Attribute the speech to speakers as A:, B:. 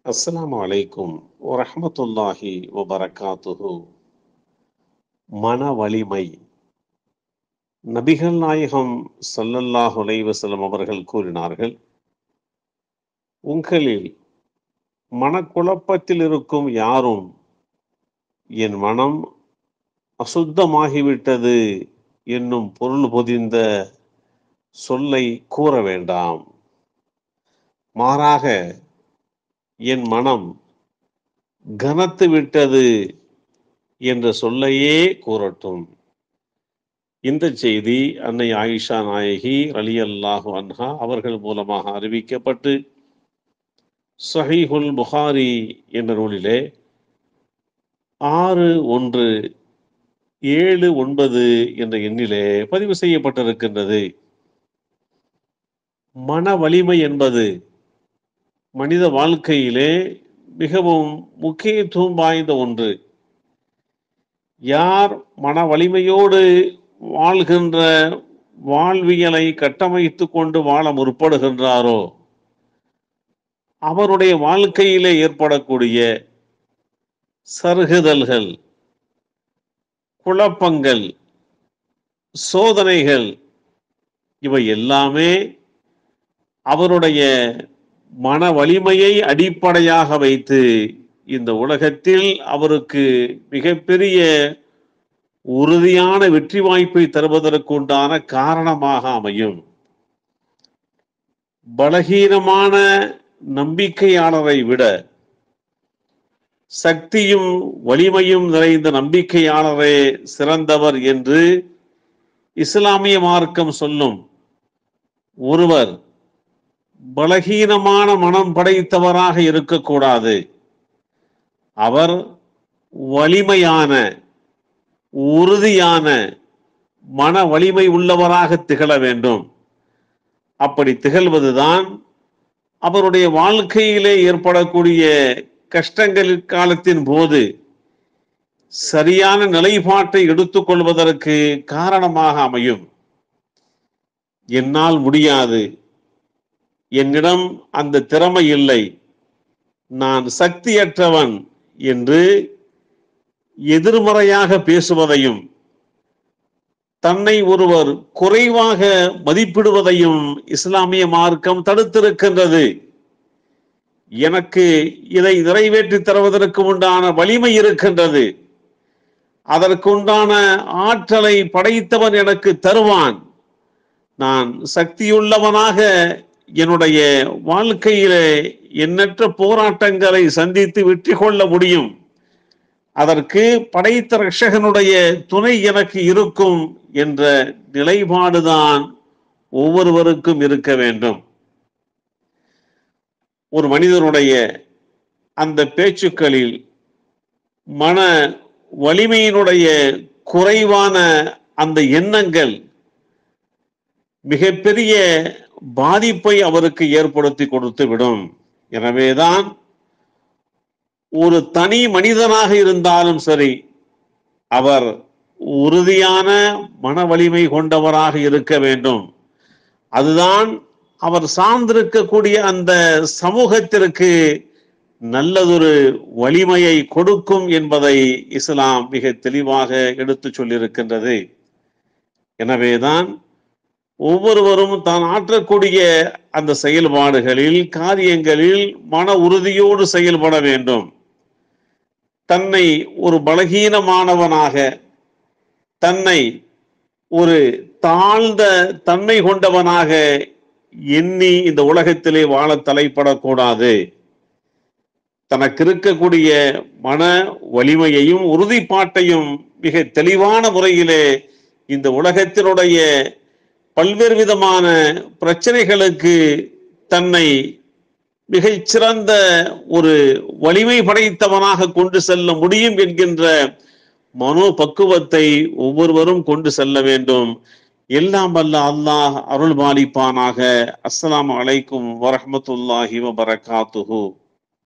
A: அஸ்ஸலாமு அலைக்கும் வரஹ்மத்துல்லாஹி வபரகாத்துஹு மன வலிமை நபிகள் நாயகம் ஸல்லல்லாஹு அலைஹி வஸல்லம் அவர்கள் கூறினார்கள் உங்களில் மனக்குழப்பத்தில் இருக்கும் யாரும் என் மனம் அசுத்தமாகிவிட்டது என்னும் பொருள் பொதிந்த சொல்லை கூற வேண்டாம் மாறாக என் மனம் கனத்து விட்டது என்ற சொல்லையே கூறட்டும் இந்த செய்தி அன்னை ஆயிஷா நாயகி அலி அல்லாஹு அன்ஹா அவர்கள் மூலமாக அறிவிக்கப்பட்டு சஹீஹுல் புகாரி என்ற நூலிலே ஆறு ஒன்று ஏழு ஒன்பது என்ற எண்ணிலே பதிவு செய்யப்பட்டிருக்கின்றது மன வலிமை என்பது மனித வாழ்க்கையிலே மிகவும் முக்கியத்துவம் வாய்ந்த ஒன்று யார் மன வலிமையோடு வாழ்கின்ற வாழ்வியலை கட்டமைத்து கொண்டு வாழ முற்படுகின்றாரோ அவருடைய வாழ்க்கையிலே ஏற்படக்கூடிய சருகுதல்கள் குழப்பங்கள் சோதனைகள் இவை எல்லாமே அவருடைய மன வலிமையை அடிப்படையாக வைத்து இந்த உலகத்தில் அவருக்கு மிகப்பெரிய உறுதியான வெற்றி வாய்ப்பை தருவதற்குண்டான காரணமாக அமையும் பலகீனமான நம்பிக்கையாளரை விட சக்தியும் வலிமையும் நிறைந்த நம்பிக்கையாளரே சிறந்தவர் என்று இஸ்லாமிய மார்க்கம் சொல்லும் ஒருவர் பலகீனமான மனம் படைத்தவராக இருக்கக்கூடாது அவர் வலிமையான உறுதியான மன வலிமை உள்ளவராக திகழ வேண்டும் அப்படி திகழ்வதுதான் அவருடைய வாழ்க்கையிலே ஏற்படக்கூடிய கஷ்டங்கள் காலத்தின் போது சரியான நிலைப்பாட்டை எடுத்துக்கொள்வதற்கு காரணமாக அமையும் என்னால் முடியாது என்னிடம் அந்த திறமை இல்லை நான் சக்தியற்றவன் என்று எதிர்மறையாக பேசுவதையும் தன்னை ஒருவர் குறைவாக மதிப்பிடுவதையும் இஸ்லாமிய மார்க்கம் தடுத்திருக்கின்றது எனக்கு இதை நிறைவேற்றி தருவதற்கு உண்டான வலிமை இருக்கின்றது அதற்குண்டான ஆற்றலை படைத்தவன் எனக்கு தருவான் நான் சக்தியுள்ளவனாக என்னுடைய வாழ்க்கையிலே எண்ணற்ற போராட்டங்களை சந்தித்து வெற்றி கொள்ள முடியும் அதற்கு படைத்த ரட்சகனுடைய துணை எனக்கு இருக்கும் என்ற நிலைப்பாடுதான் ஒவ்வொருவருக்கும் இருக்க வேண்டும் ஒரு மனிதனுடைய அந்த பேச்சுக்களில் மன வலிமையினுடைய குறைவான அந்த எண்ணங்கள் மிகப்பெரிய பாதிப்பை அவருக்கு ஏற்படுத்தி கொடுத்து விடும் எனவேதான் ஒரு தனி மனிதனாக இருந்தாலும் சரி அவர் உறுதியான மன வலிமை கொண்டவராக இருக்க வேண்டும் அதுதான் அவர் சார்ந்திருக்கக்கூடிய அந்த சமூகத்திற்கு நல்லதொரு வலிமையை கொடுக்கும் என்பதை இஸ்லாம் மிக தெளிவாக எடுத்து சொல்லியிருக்கின்றது எனவேதான் ஒவ்வொருவரும் தான் ஆற்றக்கூடிய அந்த செயல்பாடுகளில் காரியங்களில் மன உறுதியோடு செயல்பட வேண்டும் தன்னை ஒரு பலகீனமானவனாக தன்னை ஒரு தாழ்ந்த தன்மை கொண்டவனாக எண்ணி இந்த உலகத்திலே வாழ தலைப்படக்கூடாது தனக்கு இருக்கக்கூடிய மன வலிமையையும் உறுதிப்பாட்டையும் மிக தெளிவான முறையிலே இந்த உலகத்தினுடைய பல்வேறு விதமான பிரச்சனைகளுக்கு தன்னை மிகச் சிறந்த ஒரு வலிமை படைத்தவனாக கொண்டு செல்ல முடியும் என்கின்ற மனோ பக்குவத்தை ஒவ்வொருவரும் கொண்டு செல்ல வேண்டும் எல்லாம் வல்ல அல்லாஹ் அருள் பாலிப்பானாக அஸ்ஸலாமு அலைக்கும் வரஹமத்துல்லாஹி வபரகாத்துஹு